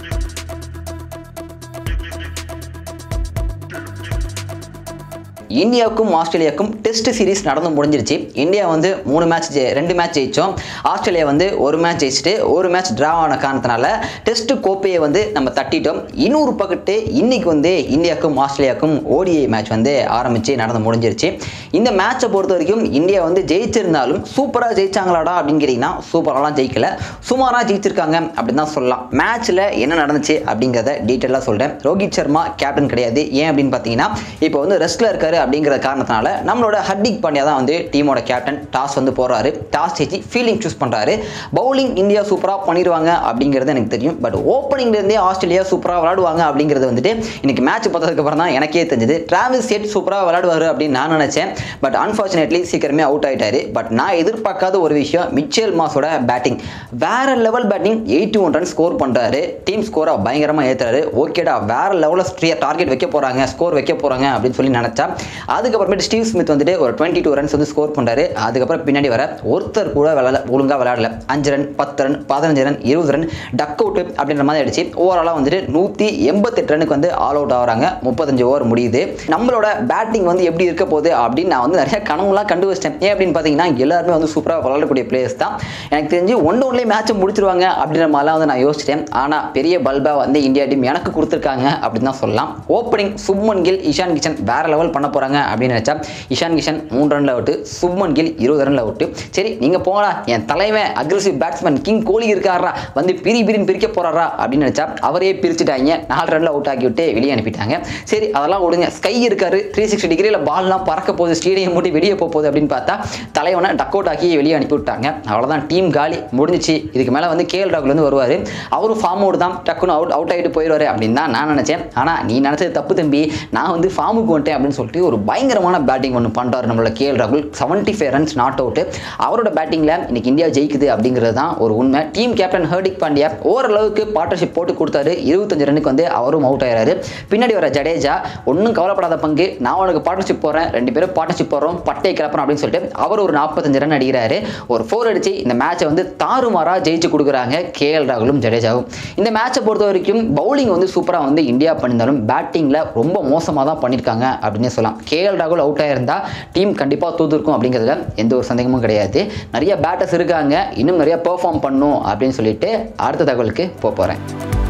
இந்தியாவுக்கும் ஆஸ்திரேலியாவுக்கும் test series நடந்து முடிஞ்சிருச்சு இந்தியா வந்து மூணு மேட்ச் ரெண்டு மேட்ச் ஜெயிச்சோம் ஆஸ்திரேலியா வந்து ஒரு மேட்ச் ஜெயிச்சுட்டு ஒரு மேட்ச் டிரா ஆன காரணத்தினால டெஸ்ட் கோப்பையை வந்து நம்ம தட்டிட்டோம் இன்னொரு பக்கத்து இன்னைக்கு வந்து இந்தியாவுக்கும் ஆஸ்திரேலியாவுக்கும் ஓடிஐ மேட்ச் வந்து ஆரம்பித்து நடந்து முடிஞ்சிருச்சு இந்த மேட்சை பொறுத்த வரைக்கும் இந்தியா வந்து ஜெயிச்சிருந்தாலும் சூப்பராக ஜெயிச்சாங்களாடா அப்படின்னு கேட்டிங்கன்னா சூப்பராலாம் ஜெயிக்கல சுமாராக ஜெயிச்சிருக்காங்க அப்படின்னு தான் சொல்லலாம் மேட்ச்சில் என்ன நடந்துச்சு அப்படிங்கிறத டீட்டெயிலாக சொல்கிறேன் ரோஹித் சர்மா கேப்டன் கிடையாது ஏன் அப்படின்னு பார்த்தீங்கன்னா இப்போ வந்து ரெஸ்ட்டில் இருக்காரு அப்படிங்கிற காரணத்தினால நம்மளோட ஹர்திக் பாண்டியா தான் வந்து டீமோட கேப்டன் டாஸ் வந்து போறாரு டாஸ் ஜெயிச்சு ஃபீல்டிங் சூஸ் பண்றாரு பவுலிங் இந்தியா சூப்பராக பண்ணிடுவாங்க அப்படிங்கிறது எனக்கு தெரியும் பட் ஓப்பனிங்ல இருந்தே ஆஸ்திரேலியா சூப்பராக விளையாடுவாங்க அப்படிங்கிறது வந்துட்டு இன்னைக்கு மேட்ச் பார்த்ததுக்கு அப்புறம் தான் எனக்கே தெரிஞ்சது டிராவல் செட் சூப்பராக விளையாடுவாரு அப்படின்னு நான் நினைச்சேன் பட் அன்ஃபார்ச்சுனேட்லி சீக்கிரமே அவுட் ஆயிட்டாரு பட் நான் எதிர்பார்க்காத ஒரு விஷயம் மிச்சேல் மாஸோட பேட்டிங் வேற level batting eighty one run score பண்றாரு டீம் ஸ்கோரை பயங்கரமாக ஏத்துறாரு ஓகேடா வேற லெவலில் டார்கெட் வைக்க போறாங்க ஸ்கோர் வைக்க போறாங்க அப்படின்னு சொல்லி நினைச்சா அதுக்கப்புறமேட்டு ஸ்டீவ் ஸ்மித் வந்துட்டு ஒரு டுவெண்ட்டி டூ ரன்ஸ் வந்து ஸ்கோர் பண்ணுறாரு அதுக்கப்புறம் பின்னாடி வர ஒருத்தர் கூட விளாட ஒழுங்காக விளையாடல அஞ்சு ரன் பத்து ரன் பதினஞ்சு ரன் இருபது ரன் டக் அவுட் அப்படின்ற மாதிரி அடிச்சு ஓவராலாக வந்துட்டு நூற்றி எண்பத்தெட்டு ரனுக்கு வந்து ஆல் அவுட் ஆகுறாங்க முப்பத்தஞ்சு ஓவர் முடியுது நம்மளோட பேட்டிங் வந்து எப்படி இருக்க போகுது அப்படின்னு நான் வந்து நிறைய கனவுலாம் கண்டு வச்சிட்டேன் ஏன் அப்படின்னு பார்த்தீங்கன்னா எல்லாருமே வந்து சூப்பராக விளையாடக்கூடிய பிளேயர்ஸ் தான் எனக்கு தெரிஞ்சு ஒன்று ஒன்றுலேயே மேட்சை முடிச்சிருவாங்க அப்படின்ற மாதிரிலாம் வந்து நான் யோசிச்சிட்டேன் ஆனால் பெரிய பல்பா வந்து இந்தியா டீம் எனக்கு கொடுத்துருக்காங்க அப்படின்னு தான் சொல்லலாம் ஓப்பனிங் சுப்மன் கில் இஷான் கிஷன் வேற லெவல் பண்ண போறாங்க அப்படின்னு நினைச்சா இஷான் கிஷன் மூணு ரன்ல அவுட்டு சுப்மன் கில் இருபது ரன்ல அவுட்டு சரி நீங்க போங்கடா என் தலைவன் அக்ரெசிவ் பேட்ஸ்மேன் கிங் கோலி இருக்காரா வந்து பிரி பிரின்னு பிரிக்க போறாரா அப்படின்னு நினைச்சா அவரே பிரிச்சுட்டாங்க நாலு ரன்ல அவுட் ஆக்கி விட்டு வெளியே அனுப்பிட்டாங்க சரி அதெல்லாம் விடுங்க ஸ்கை இருக்காரு த்ரீ சிக்ஸ்டி டிகிரியில் பால்லாம் பறக்க போகுது ஸ்டேடியம் மூட்டி வெளியே போக போகுது அப்படின்னு பார்த்தா தலைவனை டக் அவுட் ஆக்கி வெளியே அனுப்பி விட்டாங்க அவ்வளோதான் டீம் காலி முடிஞ்சிச்சு இதுக்கு மேலே வந்து கேஎல் ராகுல் வந்து வருவார் அவரும் ஃபார்ம் அவுட் தான் டக்குன்னு அவுட் அவுட் ஆகிட்டு போயிடுவாரு அப்படின்னு தான் நான் நினச்சேன் ஆனால் நீ நினச்சது தப்பு தம்பி நான் வந்து ஃபார்முக்கு வந்துட்டேன் அப்படின்னு சொல்லிட்டு ஒரு பயங்கரமான பேட்டிங் ஒன்று பண்ணுறாரு நம்மளோட கேஎல் ராகுல் seventy five runs not out அவரோட பேட்டிங்கில் இன்னைக்கு இந்தியா ஜெயிக்குது அப்படிங்கிறது தான் ஒரு உண்மை டீம் கேப்டன் ஹர்திக் பாண்டியா ஓரளவுக்கு பார்ட்னர்ஷிப் போட்டு கொடுத்தாரு இருபத்தஞ்சு ரன்னுக்கு வந்து அவரும் அவுட் ஆயிராரு பின்னாடி வர ஜடேஜா ஒன்றும் கவலைப்படாத பங்கு நான் உனக்கு பார்ட்னர்ஷிப் போகிறேன் ரெண்டு பேரும் பார்ட்னர்ஷிப் போகிறோம் பட்டை கிளப்புறோம் அப்படின்னு சொல்லிட்டு அவர் ஒரு நாற்பத்தஞ்சு ரன் அடிக்கிறாரு ஒரு ஃபோர் அடிச்சு இந்த மேட்சை வந்து தாறுமாறா ஜெயிச்சு கொடுக்குறாங்க கேஎல் ராகுலும் ஜடேஜாவும் இந்த மேட்சை பொறுத்த வரைக்கும் பவுலிங் வந்து சூப்பராக வந்து இந்தியா பண்ணியிருந்தாலும் பேட்டிங்கில் ரொம்ப மோசமாக தான் பண்ணியிருக்காங்க அப்படின்னு சொல்லலாம் கேஎல் ராகுல் அவுட் ஆயிருந்தா டீம் கண்டிப்பாக தூத்துருக்கும் அப்படிங்கிறதுல எந்த ஒரு சந்தேகமும் கிடையாது நிறைய பேட்டர்ஸ் இருக்காங்க இன்னும் நிறைய பெர்ஃபார்ம் பண்ணும் அப்படின்னு சொல்லிட்டு அடுத்த தகவலுக்கு போக போகிறேன்